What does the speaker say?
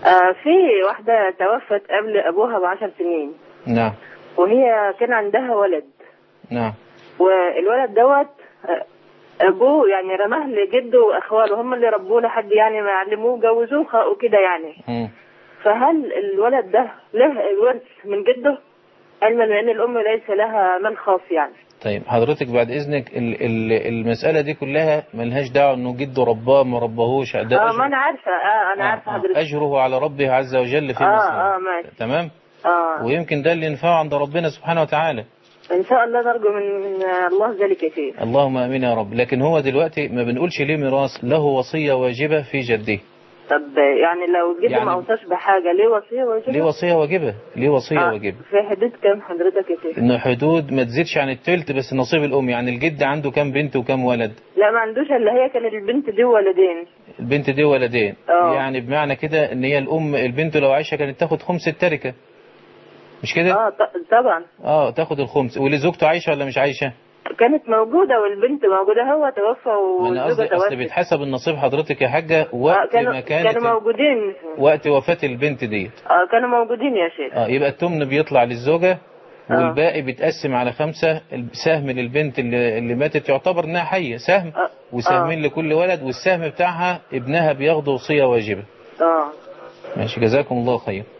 آه في واحدة توفت قبل أبوها بعشر سنين نعم وهي كان عندها ولد نعم والولد دوت آه، أبوه يعني رماه لجده وأخواله هم اللي ربوه لحد يعني ما علموه وجوزوه خ- وكده يعني مم. فهل الولد ده له الورث من جده علما بأن الأم ليس لها مال خاص يعني طيب حضرتك بعد إذنك ال- ال- المسألة دي كلها ملهاش دعوة إنه جده رباه ما رباهوش ده اه أجر- ما أنا عارفة اه أنا آه، عارفة آه، حضرتك أجره على ربه عز وجل في اه مصر اه ماشي تمام اه ويمكن ده اللي ينفعه عند ربنا سبحانه وتعالى إن شاء الله نرجو من, من الله ذلك يا شيخ اللهم امين يا رب لكن هو دلوقتي ما بنقولش ليه ميراث له وصية واجبة في جده طب يعني لو جده يعني- ما اوصاش بحاجة ليه وصية واجبة؟ ليه وصية واجبة ليه وصية آه، واجبة في حدود كام حضرتك يا شيخ؟ انه حدود ما تزيدش عن التلت بس نصيب الام يعني الجد عنده كام بنت وكام ولد لا ما عندوش الا هي كانت البنت دي ولدين البنت دي ولدين آه. يعني بمعنى كده ان هي الام البنت لو عايشه كانت تاخد خمس التركه مش كده اه ط- طبعا اه تاخد الخمس واللي زوجته عايشه ولا مش عايشه كانت موجودة والبنت موجودة هو توفى ما انا والزوجة قصدي اصل توفت بيتحسب النصيب حضرتك يا حاجه آه وقت كانوا ما كانوا كانت موجودين وقت وفاه البنت ديت اه كانوا موجودين يا شيخ اه يبقى التمن بيطلع للزوجه آه. والباقي بيتقسم على خمسة سهم للبنت اللي, اللي ماتت يعتبر انها حية سهم آه. وسهمين لكل ولد والسهم بتاعها ابنها بياخده وصية واجبة اه ماشي جزاكم الله خير